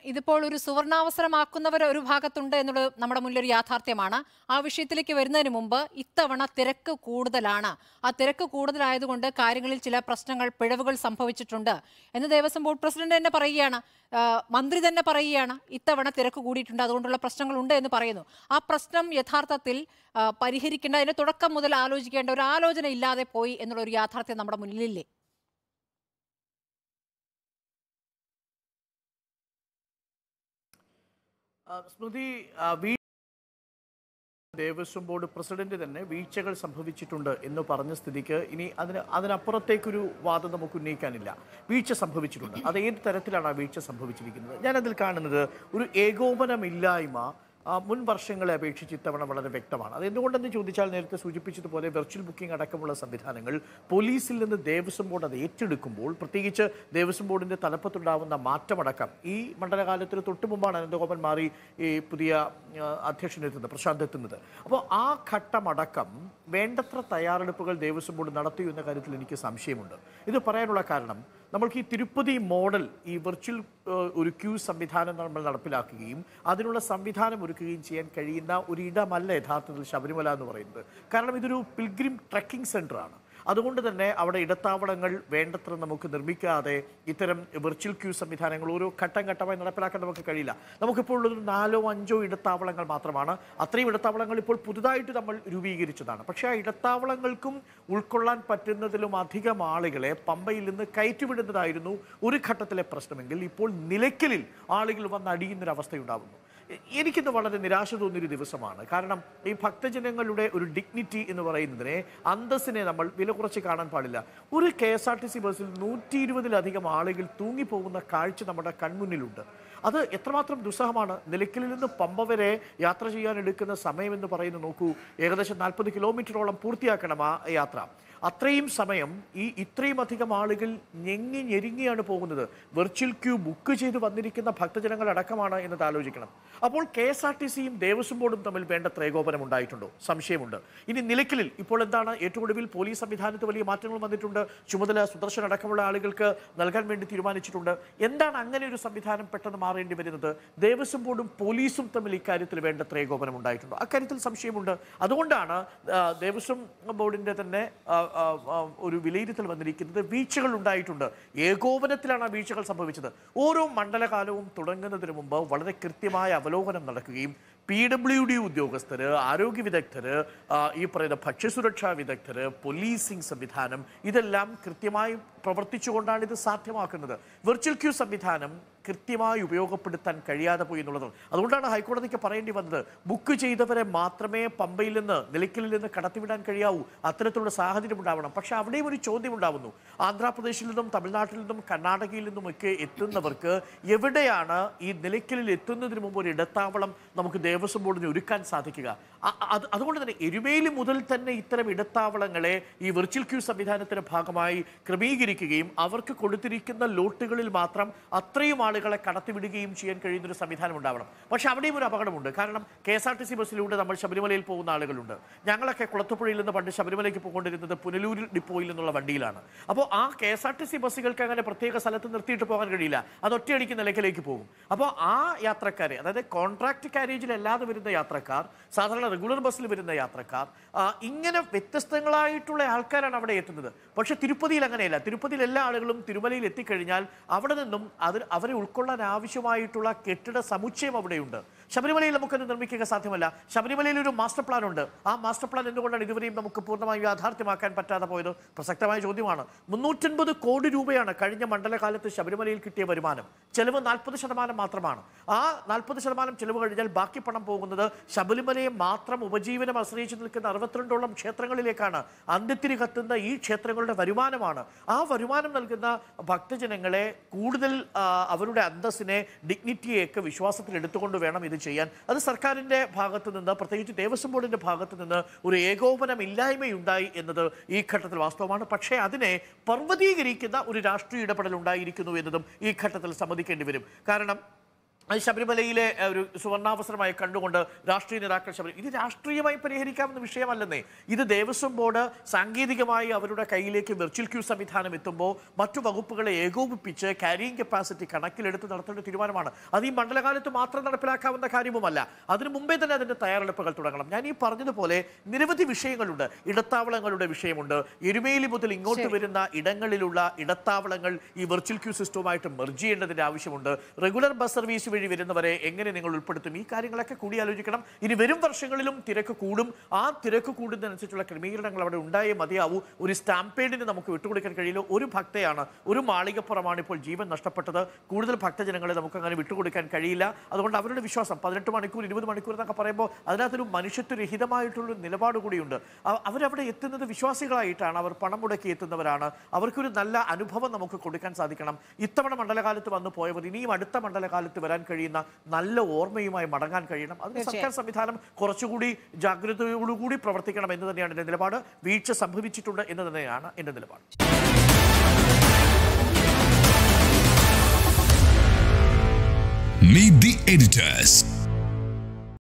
ഇതിപ്പോൾ ഒരു സുവർണാവസരമാക്കുന്നവർ ഒരു ഭാഗത്തുണ്ട് എന്നുള്ളത് നമ്മുടെ മുന്നിൽ ഒരു യാഥാർത്ഥ്യമാണ് ആ വിഷയത്തിലേക്ക് വരുന്നതിന് മുമ്പ് ഇത്തവണ തിരക്ക് കൂടുതലാണ് ആ തിരക്ക് കൂടുതലായതുകൊണ്ട് കാര്യങ്ങളിൽ ചില പ്രശ്നങ്ങൾ പിഴവുകൾ സംഭവിച്ചിട്ടുണ്ട് എന്ന് ദേവസ്വം ബോർഡ് പ്രസിഡന്റ് തന്നെ പറയുകയാണ് ആ, മന്ത്രി തന്നെ പറയുകയാണ് ഇത്തവണ തിരക്ക് കൂടിയിട്ടുണ്ട് അതുകൊണ്ടുള്ള പ്രശ്നങ്ങളുണ്ട് എന്ന് പറയുന്നു ആ പ്രശ്നം യഥാർത്ഥത്തിൽ ആ, പരിഹരിക്കേണ്ട അതിന്റെ തുടക്കം മുതൽ ആലോചിക്കേണ്ട ഒരു ആലോചന ഇല്ലാതെ പോയി എന്നുള്ള ഒരു യാഥാർത്ഥ്യം നമ്മുടെ മുന്നിലില്ലേ ആ, സ്മൃതി ആ, വീ- ദേവസ്വം ബോർഡ് പ്രസിഡന്റ് തന്നെ വീഴ്ചകൾ സംഭവിച്ചിട്ടുണ്ട് എന്ന് പറഞ്ഞ സ്ഥിതിക്ക് ഇനി അതിന് അതിനപ്പുറത്തേക്കൊരു വാദം നമുക്ക് ഉന്നയിക്കാനില്ല വീഴ്ച സംഭവിച്ചിട്ടുണ്ട് അത് ഏത് തരത്തിലാണ് ആ വീഴ്ച സംഭവിച്ചിരിക്കുന്നത് ഞാനതിൽ കാണുന്നത് ഒരു ഏകോപനമില്ലായ്മ ആ, മുൻ വർഷങ്ങളെ അപേക്ഷിച്ച് ഇത്തവണ വളരെ വ്യക്തമാണ് അത് എന്തുകൊണ്ടെന്ന് ചോദിച്ചാൽ നേരത്തെ സൂചിപ്പിച്ചതുപോലെ വെർച്വൽ ബുക്കിംഗ് അടക്കമുള്ള സംവിധാനങ്ങൾ പോലീസിൽ നിന്ന് ദേവസ്വം ബോർഡ് അത് ഏറ്റെടുക്കുമ്പോൾ പ്രത്യേകിച്ച് ദേവസ്വം ബോർഡിന്റെ തലപ്പത്തുണ്ടാവുന്ന മാറ്റമടക്കം ഈ മണ്ഡലകാലത്തിന് തൊട്ട് മുമ്പാണ് അനന്തഗോപൻ മാറി ഈ പുതിയ ആ, അധ്യക്ഷനെത്തുന്നത് പ്രശാന്ത് എത്തുന്നത് അപ്പോൾ ആ ഘട്ടമടക്കം വേണ്ടത്ര തയ്യാറെടുപ്പുകൾ ദേവസ്വം ബോർഡ് നടത്തിയോ എന്ന കാര്യത്തിൽ എനിക്ക് സംശയമുണ്ട് ഇത് പറയാനുള്ള കാരണം നമ്മൾക്ക് ഈ തിരുപ്പതി മോഡൽ ഈ വെർച്വൽ ഏഹ്, ഒരു ക്യൂ സംവിധാനം നമ്മൾ നടപ്പിലാക്കുകയും അതിനുള്ള സംവിധാനം ഒരുക്കുകയും ചെയ്യാൻ കഴിയുന്ന ഒരു ഇടമല്ല യഥാർത്ഥത്തിൽ ശബരിമല എന്ന് പറയുന്നത് കാരണം ഇതൊരു പിൽഗ്രിം ട്രക്കിംഗ് സെന്റർ ആണ് അതുകൊണ്ട് തന്നെ അവിടെ ഇടത്താവളങ്ങൾ വേണ്ടത്ര നമുക്ക് നിർമ്മിക്കാതെ ഇത്തരം വെർച്വൽ ക്യൂ സംവിധാനങ്ങൾ ഓരോ ഘട്ടം ഘട്ടമായി നടപ്പിലാക്കാൻ നമുക്ക് കഴിയില്ല നമുക്കിപ്പോൾ ഉള്ളത് നാലോ അഞ്ചോ ഇടത്താവളങ്ങൾ മാത്രമാണ് അത്രയും ഇടത്താവളങ്ങൾ ഇപ്പോൾ പുതുതായിട്ട് നമ്മൾ രൂപീകരിച്ചതാണ് പക്ഷേ ആ ഇടത്താവളങ്ങൾക്കും ഉൾക്കൊള്ളാൻ പറ്റുന്നതിലും അധികം ആളുകളെ പമ്പയിൽ നിന്ന് കയറ്റിവിടുന്നതായിരുന്നു ഒരു ഘട്ടത്തിലെ പ്രശ്നമെങ്കിൽ ഇപ്പോൾ നിലയ്ക്കലിൽ ആളുകൾ വന്ന് അടിയുന്നൊരവസ്ഥയുണ്ടാകുന്നു എ- എനിക്കിന്ന് വളരെ നിരാശ തോന്നിയൊരു ദിവസമാണ് കാരണം ഈ ഭക്തജനങ്ങളുടെ ഒരു ഡിഗ്നിറ്റി എന്ന് പറയുന്നതിനെ അന്തസ്സിനെ നമ്മൾ വില കുറച്ച് കാണാൻ പാടില്ല ഒരു K S R T C ബസ്സിൽ നൂറ്റി ഇരുപതിലധികം ആളുകൾ തൂങ്ങിപ്പോകുന്ന കാഴ്ച നമ്മുടെ കൺമുന്നിലുണ്ട് അത് എത്രമാത്രം ദുസ്സഹമാണ് നിലയ്ക്കലിൽ നിന്ന് പമ്പ വരെ യാത്ര ചെയ്യാൻ എടുക്കുന്ന സമയം എന്ന് പറയുന്നത് നോക്കൂ ഏകദേശം നാൽപ്പത് കിലോമീറ്ററോളം പൂർത്തിയാക്കണം ആ യാത്ര അത്രയും സമയം ഈ ഇത്രയും അധികം ആളുകൾ ഞെങ്ങി ഞെരുങ്ങിയാണ് പോകുന്നത് വെർച്വൽ ക്യൂ ബുക്ക് ചെയ്ത് വന്നിരിക്കുന്ന ഭക്തജനങ്ങൾ അടക്കമാണ് എന്നത് ആലോചിക്കണം അപ്പോൾ കെ എസ് ആർ ടി സിയും ദേവസ്വം ബോർഡും തമ്മിൽ വേണ്ട ത്രേകോപനം ഉണ്ടായിട്ടുണ്ടോ സംശയമുണ്ട് ഇനി നിലയ്ക്കലിൽ ഇപ്പോൾ എന്താണ് ഏറ്റവും ഒടുവിൽ പോലീസ് സംവിധാനത്ത് വലിയ മാറ്റങ്ങൾ വന്നിട്ടുണ്ട് ചുമതല സുദർശൻ അടക്കമുള്ള ആളുകൾക്ക് നൽകാൻ വേണ്ടി തീരുമാനിച്ചിട്ടുണ്ട് എന്താണ് അങ്ങനെ ഒരു സംവിധാനം പെട്ടെന്ന് മാറേണ്ടി വരുന്നത് ദേവസ്വം ബോർഡും പോലീസും തമ്മിൽ ഇക്കാര്യത്തിൽ വേണ്ട ത്രേകോപനം ഉണ്ടായിട്ടുണ്ടോ അക്കാര്യത്തിൽ സംശയമുണ്ട് അതുകൊണ്ടാണ് ആ, ദേവസ്വം ബോർഡിന്റെ തന്നെ ആ, ആ, ആ, ഒരു വിലയിരുത്തൽ വന്നിരിക്കുന്നത് വീഴ്ചകൾ ഉണ്ടായിട്ടുണ്ട് ഏകോപനത്തിലാണ് ആ വീഴ്ചകൾ സംഭവിച്ചത് ഓരോ മണ്ഡലകാലവും തുടങ്ങുന്നതിന് മുമ്പ് വളരെ കൃത്യമായ അവലോകനം നടക്കുകയും പി ഡബ്ല്യു ഡി ഉദ്യോഗസ്ഥര് ആരോഗ്യ വിദഗ്ധര് ആ, ഈ പറയുന്ന ഭക്ഷ്യസുരക്ഷാ വിദഗ്ധര് പോലീസിംഗ് സംവിധാനം ഇതെല്ലാം കൃത്യമായി പ്രവർത്തിച്ചുകൊണ്ടാണ് ഇത് സാധ്യമാക്കുന്നത് വെർച്വൽ ക്യൂ സംവിധാനം കൃത്യമായി ഉപയോഗപ്പെടുത്താൻ കഴിയാതെ പോയി എന്നുള്ളതാണ് അതുകൊണ്ടാണ് ഹൈക്കോടതിക്ക് പറയേണ്ടി വന്നത് ബുക്ക് ചെയ്തവരെ മാത്രമേ പമ്പയിൽ നിന്ന് നിലയ്ക്കലിൽ നിന്ന് കടത്തിവിടാൻ കഴിയാവൂ അത്തരത്തിലുള്ള സാഹചര്യം ഉണ്ടാവണം പക്ഷെ അവിടെയും ഒരു ചോദ്യം ഉണ്ടാവുന്നു ആന്ധ്രാപ്രദേശിൽ നിന്നും തമിഴ്നാട്ടിൽ നിന്നും കർണാടകയിൽ നിന്നും ഒക്കെ എത്തുന്നവർക്ക് എവിടെയാണ് ഈ നിലയ്ക്കലിൽ എത്തുന്നതിന് മുമ്പ് ഒരു ഇടത്താവളം നമുക്ക് ദേവസ്വം ബോർഡിന് ഒരുക്കാൻ സാധിക്കുക അ- അത് അതുകൊണ്ട് തന്നെ എരുമേലി മുതൽ തന്നെ ഇത്തരം ഇടത്താവളങ്ങളെ ഈ വെർച്വൽ ക്യൂ സംവിധാനത്തിന്റെ ഭാഗമായി ക്രമീകരിക്കുകയും അവർക്ക് കൊടുത്തിരിക്കുന്ന ലോട്ടുകളിൽ മാത്രം അത്രയും ആളുകളെ കടത്തിവിടുകയും ചെയ്യാൻ കഴിയുന്ന ഒരു സംവിധാനം ഉണ്ടാവണം പക്ഷെ അവിടെയും ഒരു അപകടമുണ്ട് കാരണം K S R T C ബസ്സിലൂടെ നമ്മൾ ശബരിമലയിൽ പോകുന്ന ആളുകളുണ്ട് ഞങ്ങളൊക്കെ കുളത്തുപുഴയിൽ നിന്ന് പണ്ട് ശബരിമലയ്ക്ക് പോകൊണ്ടിരുന്നത് പുനലൂരിൽ ഡിപ്പോയിൽ നിന്നുള്ള വണ്ടിയിലാണ് അപ്പോൾ ആ K S R T C ബസ്സുകൾക്ക് അങ്ങനെ പ്രത്യേക സ്ഥലത്ത് നിർത്തിയിട്ട് പോകാൻ കഴിയില്ല അത് ഒറ്റയടിക്ക് നിലയ്ക്കലേക്ക് പോകും അപ്പോൾ ആ യാത്രക്കാരെ അതായത് കോൺട്രാക്ട് കാരേജിലല്ലാതെ വരുന്ന യാത്രക്കാർ സാധാരണ റെഗുലർ ബസ്സിൽ വരുന്ന യാത്രക്കാർ ആ, ഇങ്ങനെ വ്യത്യസ്തങ്ങളായിട്ടുള്ള ആൾക്കാരാണ് അവിടെ എത്തുന്നത് പക്ഷെ തിരുപ്പതിയിൽ അങ്ങനെയല്ല തിരുപ്പതിയിൽ എല്ലാ ആളുകളും തിരുമലയിൽ എത്തിക്കഴിഞ്ഞാൽ അവിടെ നിന്നും അത് അവരെ ഉൾക്കൊള്ളാൻ ആവശ്യമായിട്ടുള്ള കെട്ടിട സമുച്ചയം അവിടെയുണ്ട് ശബരിമലയിൽ നമുക്കത് നിർമ്മിക്കുക സാധ്യമല്ല ശബരിമലയിൽ ഒരു മാസ്റ്റർ പ്ലാൻ ഉണ്ട് ആ മാസ്റ്റർ പ്ലാൻ എന്തുകൊണ്ടാണ് ഇതുവരെയും നമുക്ക് പൂർണ്ണമായും യാഥാർത്ഥ്യമാക്കാൻ പറ്റാതെ പോയത് പ്രസക്തമായ ചോദ്യമാണ് മുന്നൂറ്റൻപത് കോടി രൂപയാണ് കഴിഞ്ഞ മണ്ഡലകാലത്ത് ശബരിമലയിൽ കിട്ടിയ വരുമാനം ചെലവ് നാൽപ്പത് ശതമാനം മാത്രമാണ് ആ നാൽപ്പത് ശതമാനം ചെലവ് കഴിഞ്ഞാൽ ബാക്കി പണം പോകുന്നത് ശബരിമലയെ മാത്രം ഉപജീവനം ആശ്രയിച്ച് നിൽക്കുന്ന അറുപത്തിരണ്ടോളം ക്ഷേത്രങ്ങളിലേക്കാണ് അന്ത്യത്തിരി കത്തുന്ന ഈ ക്ഷേത്രങ്ങളുടെ വരുമാനമാണ് ആ വരുമാനം നൽകുന്ന ഭക്തജനങ്ങളെ കൂടുതൽ ആ, അവരുടെ അന്തസ്സിനെ ഡിഗ്നിറ്റിയെയൊക്കെ വിശ്വാസത്തിൽ എടുത്തുകൊണ്ട് വേണം ഇത് ചെയ്യാൻ അത് സർക്കാരിന്റെ ഭാഗത്ത് നിന്ന് പ്രത്യേകിച്ച് ദേവസ്വം ബോർഡിന്റെ ഭാഗത്ത് നിന്ന് ഒരു ഏകോപനം ഇല്ലായ്മയുണ്ടായി എന്നത് ഈ ഘട്ടത്തിൽ വാസ്തവമാണ് പക്ഷേ അതിനെ പർവ്വതീകരിക്കുന്ന ഒരു രാഷ്ട്രീയ ഇടപെടൽ ഉണ്ടായിരിക്കുന്നു എന്നതും ഈ ഘട്ടത്തിൽ സമ്മതിക്കേണ്ടി വരും കാരണം അത് ശബരിമലയിലെ ഏഹ്, ഒരു സുവർണാവസരമായി കണ്ടുകൊണ്ട് രാഷ്ട്രീയ നേതാക്കൾ ശബരി ഇത് രാഷ്ട്രീയമായി പരിഹരിക്കാവുന്ന വിഷയമല്ലെന്നേ ഇത് ദേവസ്വം ബോർഡ് സാങ്കേതികമായി അവരുടെ കയ്യിലേക്ക് വെർച്വൽ ക്യൂ സംവിധാനം എത്തുമ്പോൾ മറ്റു വകുപ്പുകളെ ഏകോപിപ്പിച്ച് ക്യാരിയിങ് കപ്പാസിറ്റി കണക്കിലെടുത്ത് നടത്തേണ്ട തീരുമാനമാണ് അത് ഈ മണ്ഡലകാലത്ത് മാത്രം നടപ്പിലാക്കാവുന്ന കാര്യവുമല്ല അതിനു മുമ്പേ തന്നെ അതിന്റെ തയ്യാറെടുപ്പുകൾ തുടങ്ങണം ഞാൻ ഈ പറഞ്ഞതുപോലെ നിരവധി വിഷയങ്ങളുണ്ട് ഇടത്താവളങ്ങളുടെ വിഷയമുണ്ട് എരുമേലി മുതൽ ഇങ്ങോട്ട് വരുന്ന ഇടങ്ങളിലുള്ള ഇടത്താവളങ്ങൾ ഈ വെർച്വൽ ക്യൂ സിസ്റ്റവുമായിട്ട് മെർജ് ചെയ്യേണ്ടതിന്റെ ആവശ്യമുണ്ട് റെഗുലർ ബസ് സർവീസ് വഴി വരുന്നവരെ എങ്ങനെ നിങ്ങൾ ഉൾപ്പെടുത്തും ഈ കാര്യങ്ങളൊക്കെ കൂടി ആലോചിക്കണം ഇനി വരും വർഷങ്ങളിലും തിരക്ക് കൂടും ആ തിരക്ക് കൂടുന്നതിനനുസരിച്ചുള്ള ക്രമീകരണങ്ങൾ അവിടെ ഉണ്ടായേ മതിയാവൂ ഒരു സ്റ്റാമ്പേഡിന് നമുക്ക് വിട്ടുകൊടുക്കാൻ കഴിയില്ല ഒരു ഭക്തയാണ് ഒരു മാളികപ്പുറമാണ് ഇപ്പോൾ ജീവൻ നഷ്ടപ്പെട്ടത് കൂടുതൽ ഭക്തജനങ്ങളെ നമുക്ക് അങ്ങനെ വിട്ടുകൊടുക്കാൻ കഴിയില്ല അതുകൊണ്ട് അവരുടെ വിശ്വാസം പതിനെട്ട് മണിക്കൂർ ഇരുപത് മണിക്കൂർ എന്നൊക്കെ പറയുമ്പോൾ അതിനകത്തൊരു മനുഷ്യത്വരഹിതമായിട്ടുള്ള നിലപാട് കൂടിയുണ്ട് അ- അവരവിടെ എത്തുന്നത് വിശ്വാസികളായിട്ടാണ് അവർ പണം മുടക്കി എത്തുന്നവരാണ് അവർക്കൊരു നല്ല അനുഭവം നമുക്ക് കൊടുക്കാൻ സാധിക്കണം ഇത്തവണ മണ്ഡലകാലത്ത് വന്നു പോയവർ ഇനിയും അടുത്ത മണ്ഡലകാലത്ത് വരാൻ കഴിയുന്ന നല്ല ഓർമ്മയുമായി മടങ്ങാൻ കഴിയണം അതിന് സർക്കാർ സംവിധാനം കുറച്ചുകൂടി ജാഗ്രതയോടുകൂടി പ്രവർത്തിക്കണം എന്ന് തന്നെയാണ് എൻ്റെ നിലപാട് വീഴ്ച സംഭവിച്ചിട്ടുണ്ട് എന്ന് തന്നെയാണ് എൻ്റെ നിലപാട് Meet the editors.